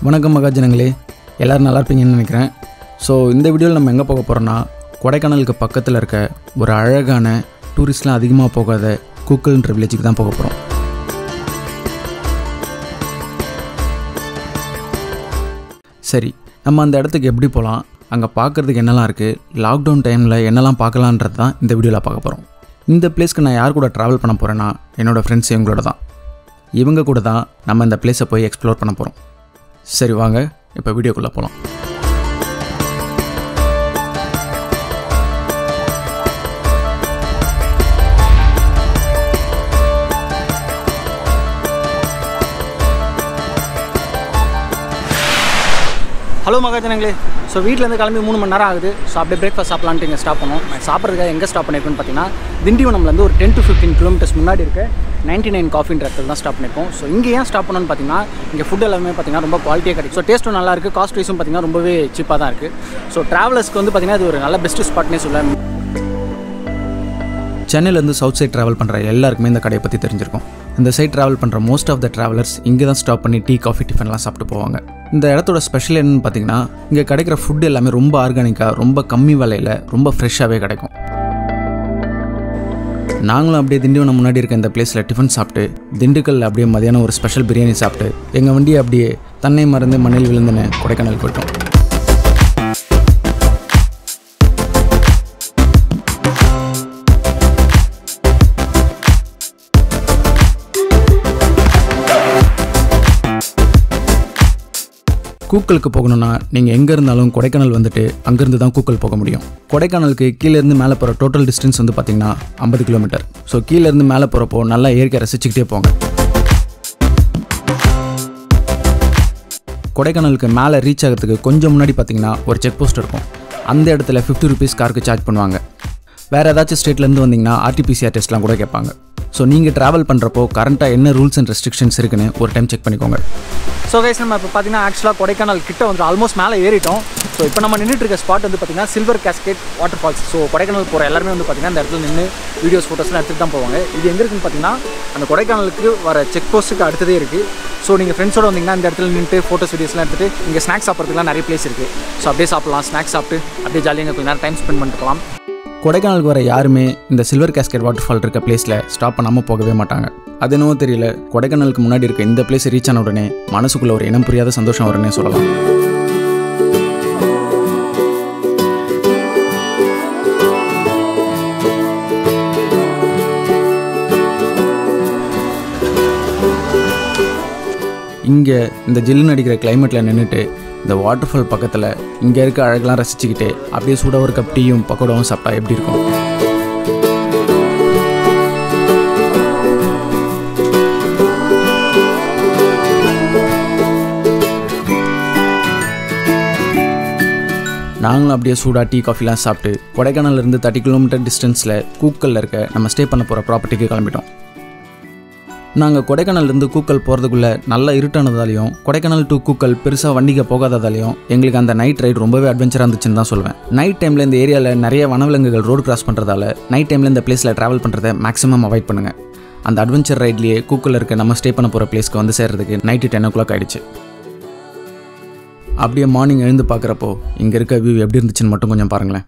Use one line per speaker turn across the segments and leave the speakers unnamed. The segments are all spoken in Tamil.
வணக்கம் மகாஜனங்களே எல்லோரும் நல்லா இருப்பீங்கன்னு நினைக்கிறேன் ஸோ இந்த வீடியோவில் நம்ம எங்கே போக போகிறோன்னா கொடைக்கானலுக்கு பக்கத்தில் இருக்க ஒரு அழகான டூரிஸ்ட்லாம் அதிகமாக போகாத கூக்கல்ன்ற வில்லேஜுக்கு தான் போக போகிறோம் சரி நம்ம அந்த இடத்துக்கு எப்படி போகலாம் அங்கே பார்க்குறதுக்கு என்னெல்லாம் இருக்குது லாக்டவுன் டைமில் என்னெல்லாம் பார்க்கலான்றது தான் இந்த வீடியோவில் பார்க்க போகிறோம் இந்த பிளேஸ்க்கு நான் யார் கூட ட்ராவல் பண்ண போகிறேன்னா என்னோடய ஃப்ரெண்ட்ஸ் இவங்களோட தான் இவங்க கூட தான் நம்ம இந்த பிளேஸை போய் எக்ஸ்ப்ளோர் பண்ண போகிறோம் சரி வாங்க இப்போ வீடியோக்குள்ளே போகலாம்
ஹலோ மகாஜனங்களே ஸோ வீட்டிலேருந்து கிளம்பி மூணு மணி நேரம் ஆகுது ஸோ அப்படியே பிரேக்ஃபாஸ்ட் சாப்பிட்லான்ட்டு இங்கே ஸ்டாப் பண்ணோம் நான் சாப்பிட்றதுக்காக எங்கே ஸ்டாப் பண்ணியிருக்கோன்னு பார்த்தீங்கன்னா திண்டிவனம்லேருந்து ஒரு டென் டு ஃபிஃப்டீன் கிலோமீட்டர்ஸ் முன்னாடி இருக்க நைன்டி நைன் காஃபின்ற இடத்துல தான் ஸ்டாப் பண்ணியிருக்கோம் ஸோ இங்கே ஏன் ஸ்டாப் பண்ணணும்னு பார்த்தீங்கன்னா இங்கே ஃபுட் எல்லாமே பார்த்தீங்கன்னா ரொம்ப குவாலிட்டியாக கிடைக்கும் ஸோ டேஸ்ட்டும் நல்லா இருக்குது காஸ்ட் வைஸும் பார்த்தீங்கன்னா ரொம்பவே சீப்பாக தான் இருக்குது ஸோ ட்ராவலர்ஸ்க்கு வந்து பார்த்தீங்கன்னா இது ஒரு நல்ல பெஸ்ட் ஸ்பாட்னே சொல்ல
சென்னையிலேருந்து சவுத் சைட் ட்ராவல் பண்ணுற எல்லாருக்குமே இந்த கடையை பற்றி தெரிஞ்சிருக்கும் இந்த சைட் ட்ராவல் பண்ணுற மோஸ்ட் ஆஃப் த ட்ராவலர்ஸ் இங்கே தான் ஸ்டாப் பண்ணி டீ காஃபி டிஃபன்லாம் சாப்பிட்டு போவாங்க இந்த இடத்தோட ஸ்பெஷல் என்னன்னு பார்த்தீங்கன்னா இங்கே கிடைக்கிற ஃபுட் எல்லாமே ரொம்ப ஆர்கானிக்காக ரொம்ப கம்மி விலையில் ரொம்ப ஃப்ரெஷ்ஷாகவே கிடைக்கும் நாங்களும் அப்படியே திண்டிவனம் முன்னாடி இருக்க இந்த பிளேஸில் டிஃபன் சாப்பிட்டு திண்டுக்கல்ல அப்படியே மதியானம் ஒரு ஸ்பெஷல் பிரியாணி சாப்பிட்டு எங்கள் வண்டியை அப்படியே தன்னை மறந்து மண்ணில் விழுந்துன்னு கொடைக்கானல் போயிட்டோம் கூக்கலுக்கு போகணும்னா நீங்கள் எங்கே இருந்தாலும் கொடைக்கானல் வந்துட்டு அங்கேருந்து தான் கூக்கல் போக முடியும் கொடைக்கானலுக்கு கீழேருந்து மேலே போகிற டோட்டல் டிஸ்டன்ஸ் வந்து பார்த்தீங்கன்னா ஐம்பது கிலோமீட்டர் ஸோ கீழேருந்து மேலே போகிறப்போ நல்லா இயற்கை ரசிச்சுக்கிட்டே போங்க கொடைக்கானலுக்கு மேலே ரீச் ஆகிறதுக்கு கொஞ்சம் முன்னாடி பார்த்தீங்கன்னா ஒரு செக் போஸ்ட் இருக்கும் அந்த இடத்துல ஃபிஃப்டி ருபீஸ் காருக்கு சார்ஜ் பண்ணுவாங்க வேறு ஏதாச்சும் ஸ்டேட்லேருந்து வந்தீங்கன்னா ஆர்டிபிசிஆர் டெஸ்ட்லாம் கூட கேட்பாங்க ஸோ நீங்கள் ட்ராவல் பண்ணுறப்போ கரண்ட்டாக என்ன ரூல்ஸ் அண்ட் ரெஸ்ட்ரிக்ஷன்ஸ் இருக்குன்னு ஒரு டைம் செக் பண்ணிக்கோங்க
ஸோ கைஸ் நம்ம இப்போ பார்த்தீங்கன்னா ஆக்சுவலாக கொடைக்கானல் கிட்ட வந்து ஆல்மோஸ்ட் மேலே ஏறிட்டோம் ஸோ இப்போ நம்ம நின்றுட்டு இருக்க ஸ்பாட் வந்து பார்த்தீங்கன்னா silver cascade water falls so Kodaikanal போகிற எல்லாருமே வந்து பார்த்தீங்கன்னா இந்த இடத்துல நின்று வீடியோஸ் ஃபோட்டோஸ்லாம் எடுத்துகிட்டு தான் போவாங்க இது எங்கே இருக்குன்னு பார்த்தீங்கன்னா அந்த கொடைக்கானலுக்கு வர செக் போஸ்ட்டுக்கு அடுத்ததே இருக்குது ஸோ நீங்கள் ஃப்ரெண்ட்ஸோட வந்தீங்கன்னா இந்த இடத்துல நின்று ஃபோட்டோஸ் வீடியோஸ்லாம் எடுத்துகிட்டு இங்கே ஸ்நாக்ஸ் சாப்பிட்றதுக்குலாம் நிறைய பிளேஸ் இருக்குது ஸோ அப்படியே சாப்பிட்லாம் ஸ்நாக்ஸ் சாப்பிட்டு அப்படியே ஜாலியாக கொஞ்சம் நேரம் டைம் ஸ்பெண்ட் பண்ணிட்டு போகலாம்
கொடைக்கானலுக்கு வர யாருமே இந்த சில்வர் கேஸ்கெட் வாட்டர் ஃபால் இருக்க பிளேஸில் ஸ்டாப் பண்ணாமல் போகவே மாட்டாங்க அது என்னவோ தெரியல கொடைக்கானலுக்கு முன்னாடி இருக்க இந்த பிளேஸ் ரீச் ஆன உடனே மனசுக்குள்ள ஒரு இனம் புரியாத சந்தோஷம் வரும்னே சொல்லலாம் இங்கே இந்த ஜில்லுன்னு அடிக்கிற கிளைமேட்டில் நின்றுட்டு இந்த வாட்டர் ஃபால் பக்கத்தில் இங்கே இருக்க அழகெல்லாம் ரசிச்சுக்கிட்டு அப்படியே சூடாக ஒரு கப் டீயும் பக்கோடாவும் சாப்பிட்டா எப்படி இருக்கும் நாங்களும் அப்படியே சூடாக டீ காஃபிலாம் சாப்பிட்டு கொடைக்கானல்ல இருந்து தேர்ட்டி கிலோமீட்டர் டிஸ்டன்ஸில் கூக்கலில் இருக்க நம்ம ஸ்டே பண்ண போகிற ப்ராப்பர்ட்டிக்கு கிளம்பிட்டோம் நாங்கள் கொடைக்கானல்லேருந்து கூக்கல் போகிறதுக்குள்ளே நல்லா இருட்டானதாலையும் கொடைக்கானல் டு கூக்கல் பெருசாக வண்டிக்கு போகாததாலையும் எங்களுக்கு அந்த நைட் ரைடு ரொம்பவே அட்வென்ச்சராக இருந்துச்சுன்னு தான் சொல்லுவேன் நைட் டைமில் இந்த ஏரியாவில் நிறைய வனவிலங்குகள் ரோடு கிராஸ் பண்ணுறதால நைட் டைமில் இந்த பிளேஸில் ட்ராவல் பண்ணுறதை மேக்ஸிமம் அவாய்ட் பண்ணுங்கள் அந்த அட்வென்ச்சர் ரைட்லேயே கூக்கல் இருக்க நம்ம ஸ்டே பண்ண போகிற பிளேஸ்க்கு வந்து சேர்றதுக்கு நைட்டு டென் ஓ கிளாக் ஆகிடுச்சு அப்படியே மார்னிங் எழுந்து பார்க்குறப்போ இங்கே இருக்க வியூ எப்படி இருந்துச்சுன்னு மட்டும் கொஞ்சம் பாருங்களேன்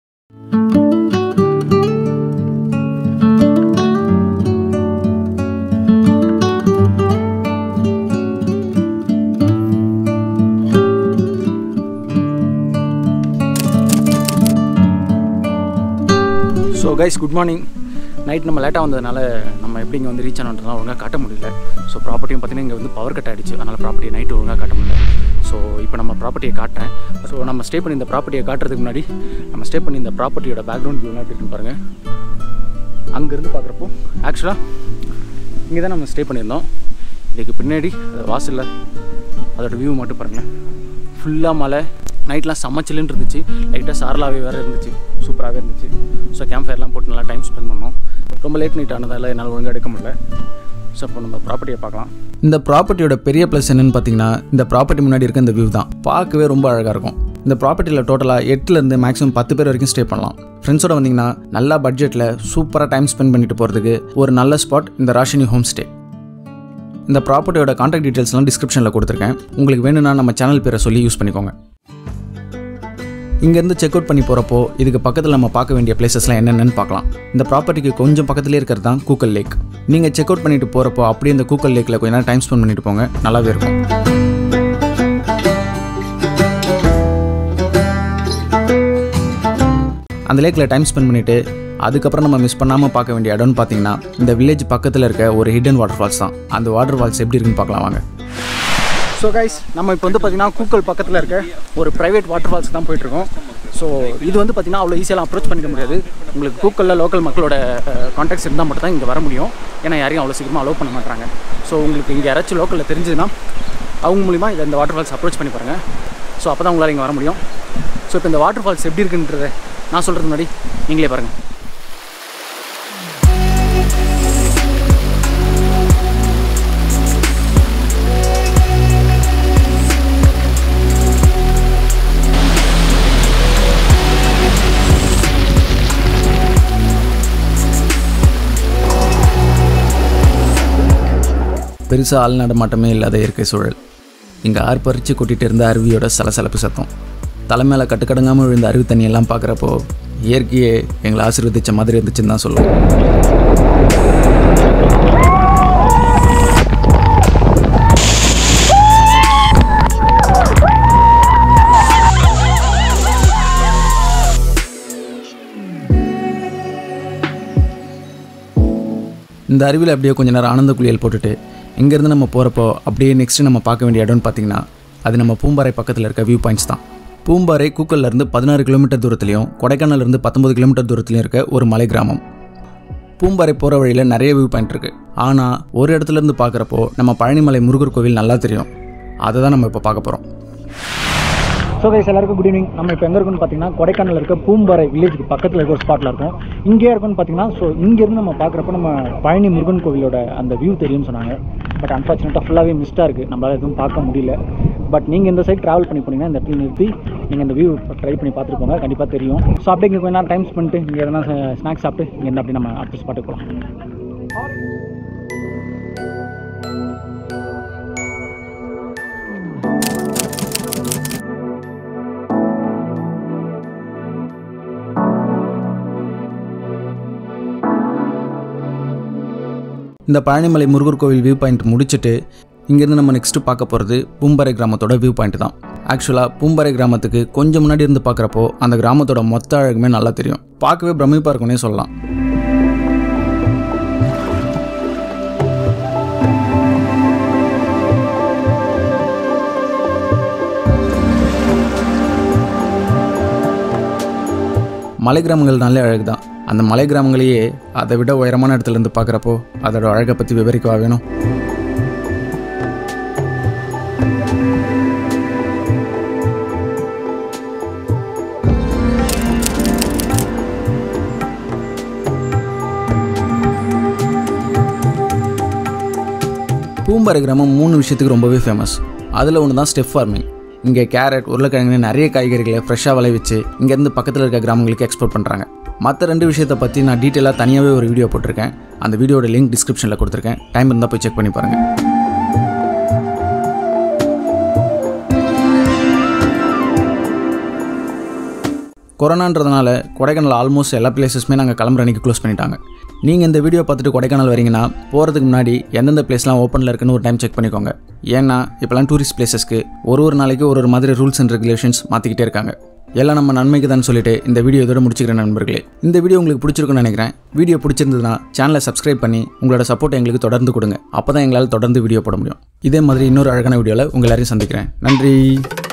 so guys good morning night நம்ம லேட்டாக வந்ததுனால நம்ம எப்படி இங்கே வந்து ரீச் ஆனோன்றதுலாம் ஒழுங்காக காட்ட முடியல ஸோ ப்ராப்பர்ட்டியும் பார்த்தீங்கன்னா இங்கே வந்து பவர் கட் ஆகிடுச்சு அதனால் ப்ராப்பர்ட்டி நைட்டு ஒழுங்காக காட்ட முடியல ஸோ இப்போ நம்ம ப்ராப்பர்ட்டியை காட்டுறேன் ஸோ நம்ம ஸ்டே பண்ணி இந்த ப்ராப்பர்ட்டியை காட்டுறதுக்கு முன்னாடி நம்ம ஸ்டே பண்ணி இந்த ப்ராப்பர்ட்டியோட பேக்ரவுண்ட் வியூலாம் எப்படி இருக்குன்னு பாருங்கள் அங்கேருந்து பார்க்குறப்போ ஆக்சுவலாக இங்கே தான் நம்ம ஸ்டே பண்ணியிருந்தோம் இதுக்கு பின்னாடி அது வாசலில் அதோட வியூ மட்டும் பாருங்களேன் ஃபுல்லாக மலை நைட்லாம் சமைச்சிலுன்னு இருந்துச்சு லைட்டாக சாரலாவே வேறு இருந்துச்சு சூப்பராகவே இருந்துச்சு ஸோ கேம்ப் ஃபயர்லாம் போட்டு நல்லா டைம் ஸ்பெண்ட் பண்ணோம் ரொம்ப லேட் நைட் ஆனதால் என்னால் ஒழுங்காக எடுக்க முடியல ஸோ இப்போ நம்ம ப்ராப்பர்ட்டியை பார்க்கலாம்
இந்த ப்ராப்பர்ட்டியோட பெரிய ப்ளஸ் என்னன்னு பார்த்தீங்கன்னா இந்த ப்ராப்பர்ட்டி முன்னாடி இருக்க இந்த வியூ தான் பார்க்கவே ரொம்ப அழகாக இருக்கும் இந்த ப்ராப்பர்ட்டியில் டோட்டலாக எட்டுலேருந்து மேக்ஸிமம் பத்து பேர் வரைக்கும் ஸ்டே பண்ணலாம் ஃப்ரெண்ட்ஸோட வந்தீங்கன்னா நல்லா பட்ஜெட்டில் சூப்பராக டைம் ஸ்பெண்ட் பண்ணிட்டு போகிறதுக்கு ஒரு நல்ல ஸ்பாட் இந்த ராஷினி ஹோம் ஸ்டே இந்த ப்ராப்பர்ட்டியோட கான்டாக்ட் டீட்டெயில்ஸ்லாம் டிஸ்கிரிப்ஷனில் கொடுத்துருக்கேன் உங்களுக்கு வேணும்னா நம்ம சேனல் பேரை சொல்லி யூஸ் பண்ணிக்கோங்க இங்கேருந்து செக் அவுட் பண்ணி போகிறப்போ இதுக்கு பக்கத்தில் நம்ம பார்க்க வேண்டிய பிளேசஸ்லாம் என்னென்னு பார்க்கலாம் இந்த ப்ராப்பர்ட்டிக்கு கொஞ்சம் பக்கத்துலேயே இருக்கிறது தான் கூக்கல் லேக் நீங்கள் செக் அவுட் பண்ணிட்டு போகிறப்போ அப்படியே இந்த கூக்கல் லேக்கில் கொஞ்ச நேரம் டைம் ஸ்பெண்ட் பண்ணிட்டு போங்க நல்லாவே இருக்கும் அந்த லேக்கில் டைம் ஸ்பெண்ட் பண்ணிவிட்டு அதுக்கப்புறம் நம்ம மிஸ் பண்ணாமல் பார்க்க வேண்டிய இடம்னு பார்த்தீங்கன்னா இந்த வில்லேஜ் பக்கத்தில் இருக்க ஒரு ஹிடன் வாட்டர் ஃபால்ஸ் தான் அந்த வாட்டர் ஃபால்ஸ் எப்படி இருக்குன்னு பார்க்கலாம் வாங்க
ஸோ கைஸ் நம்ம இப்போ வந்து பார்த்தீங்கன்னா கூக்கல் பக்கத்தில் இருக்க ஒரு ப்ரைவேட் வாட்டர் ஃபால்ஸ் தான் போயிட்டுருக்கோம் ஸோ இது வந்து பார்த்தீங்கன்னா அவ்வளோ ஈஸியெல்லாம் அப்ரோச் பண்ணிக்க முடியாது உங்களுக்கு கூக்கலில் லோக்கல் மக்களோட கான்டாக்ட்ஸ் இருந்தால் மட்டும் தான் இங்கே வர முடியும் ஏன்னா யாரையும் அவ்வளோ சீக்கிரமாக அலோவ் பண்ண மாட்டாங்க ஸோ உங்களுக்கு இங்கே யாராச்சும் லோக்கலில் தெரிஞ்சதுன்னா அவங்க மூலிமா இதை இந்த வாட்டர் ஃபால்ஸ் அப்ரோச் பண்ணி பாருங்கள் ஸோ அப்போ தான் உங்களால் இங்கே வர முடியும் ஸோ இப்போ இந்த வாட்டர் ஃபால்ஸ் எப்படி இருக்குன்றதை நான் சொல்கிறது முன்னாடி நீங்களே பாருங்கள்
பெருசாக ஆள் நடமாட்டமே இல்லாத இயற்கை சூழல் இங்கே ஆர்ப்பரித்து கொட்டிட்டு இருந்த அருவியோட சலசலப்பு சத்தம் தலை மேலே கட்டுக்கடங்காமல் விழுந்த அருவி தண்ணியெல்லாம் பார்க்குறப்போ இயற்கையே எங்களை ஆசீர்வதிச்ச மாதிரி இருந்துச்சுன்னு தான் சொல்லுவோம் இந்த அருவியில் அப்படியே கொஞ்ச நேரம் ஆனந்த குளியல் போட்டுட்டு இங்கேருந்து நம்ம போகிறப்போ அப்படியே நெக்ஸ்ட்டு நம்ம பார்க்க வேண்டிய இடம்னு பார்த்தீங்கன்னா அது நம்ம பூம்பாறை பக்கத்தில் இருக்க வியூ பாயிண்ட்ஸ் தான் பூம்பாறை கூக்கல்லேருந்து பதினாறு கிலோமீட்டர் தூரத்துலையும் கொடைக்கானல்லேருந்து பத்தொம்பது கிலோமீட்டர் தூரத்துலையும் இருக்க ஒரு மலை கிராமம் பூம்பாறை போகிற வழியில் நிறைய வியூ பாயிண்ட் இருக்குது ஆனால் ஒரு இடத்துல இருந்து பார்க்குறப்போ நம்ம பழனிமலை முருகர் கோவில் நல்லா தெரியும் அதை தான் நம்ம இப்போ பார்க்க போகிறோம்
ஸோ கைஸ் எல்லாருக்கும் குட் ஈவினிங் நம்ம இப்போ எங்கே இருக்குன்னு பார்த்தீங்கன்னா கொடைக்கானல் இருக்க பூம்பாறை வில்லேஜுக்கு பக்கத்தில் இருக்க ஒரு ஸ்பாட்டில் இருக்கும் இங்கே இருக்குன்னு பார்த்தீங்கன்னா ஸோ இங்கேருந்து நம்ம பார்க்குறப்ப நம்ம பழனி முருகன் கோவிலோட அந்த வியூ தெரியும்னு சொன்னாங்க பட் அன்ஃபார்ச்சுனேட்டாக ஃபுல்லாகவே மிஸ்டாக இருக்குது நம்மளால் எதுவும் பார்க்க முடியல பட் நீங்கள் இந்த சைட் ட்ராவல் பண்ணி போனீங்கன்னா இந்த இடத்துல நிறுத்தி நீங்கள் இந்த வியூ ட்ரை பண்ணி பார்த்துட்டு போங்க கண்டிப்பாக தெரியும் ஸோ அப்படியே இங்கே கொஞ்ச நேரம் டைம் ஸ்பெண்ட் இங்கே எதனா ஸ்நாக்ஸ் சாப்பிட்டு இங்கே இருந்து அப்படி நம்ம அடுத்த ஸ்பாட்டுக்கு போகலாம்
இந்த பழனிமலை முருகர் கோவில் வியூ பாயிண்ட் முடிச்சுட்டு இங்கேருந்து நம்ம நெக்ஸ்ட்டு பார்க்க போகிறது பூம்பாறை கிராமத்தோட வியூ பாயிண்ட் தான் ஆக்சுவலாக பூம்பாறை கிராமத்துக்கு கொஞ்சம் முன்னாடி இருந்து பார்க்குறப்போ அந்த கிராமத்தோட மொத்த அழகுமே நல்லா தெரியும் பார்க்கவே பிரமிப்பாக இருக்கும்னே சொல்லலாம் மலை கிராமங்கள்னாலே அழகு தான் அந்த மலை கிராமங்களையே அதை விட உயரமான இடத்துல இருந்து பார்க்குறப்போ அதோட அழகை பற்றி விவரிக்கவா வேணும் பூம்பாறை கிராமம் மூணு விஷயத்துக்கு ரொம்பவே ஃபேமஸ் அதில் ஒன்று தான் ஸ்டெப் ஃபார்மிங் இங்கே கேரட் உருளைக்கிழங்கு நிறைய காய்கறிகளை ஃப்ரெஷ்ஷாக விளைவிச்சு இங்கேருந்து பக்கத்தில் இருக்க கிராமங்களுக்கு எக்ஸ்போர்ட் பண்ணுறாங்க மற்ற ரெண்டு விஷயத்தை பற்றி நான் டீட்டெயிலாக தனியாகவே ஒரு வீடியோ போட்டிருக்கேன் அந்த வீடியோட லிங்க் டிஸ்கிரிப்ஷனில் கொடுத்துருக்கேன் டைம் இருந்தால் போய் செக் பண்ணி பாருங்கள் கொரோனான்றதுனால கொடைக்கானல் ஆல்மோஸ்ட் எல்லா பிளேசஸுமே நாங்கள் கிளம்புற அன்றைக்கி க்ளோஸ் பண்ணிட்டாங்க நீங்கள் இந்த வீடியோ பார்த்துட்டு கொடைக்கானல் வரீங்கன்னா போகிறதுக்கு முன்னாடி எந்தெந்த பிளேஸ்லாம் ஓப்பனில் இருக்குன்னு ஒரு டைம் செக் பண்ணிக்கோங்க ஏன்னா இப்போலாம் டூரிஸ்ட் பிளேசஸ்க்கு ஒரு ஒரு நாளைக்கு ஒரு ஒரு மாதிரி ரூல்ஸ் அண்ட் ரெகுலேஷன்ஸ் மாற்றிக்கிட்டே இருக்காங்க எல்லாம் நம்ம நன்மைக்கு தான் சொல்லிட்டு இந்த வீடியோ இதோட முடிச்சுக்கிறேன் நண்பர்களே இந்த வீடியோ உங்களுக்கு பிடிச்சிருக்குன்னு நினைக்கிறேன் வீடியோ பிடிச்சிருந்ததுன்னா சேனலை சப்ஸ்கிரைப் பண்ணி உங்களோட சப்போர்ட் எங்களுக்கு தொடர்ந்து கொடுங்க அப்போ தான் எங்களால் தொடர்ந்து வீடியோ போட முடியும் இதே மாதிரி இன்னொரு அழகான வீடியோவில் உங்கள் எல்லாரையும் சந்திக்கிறேன் நன்றி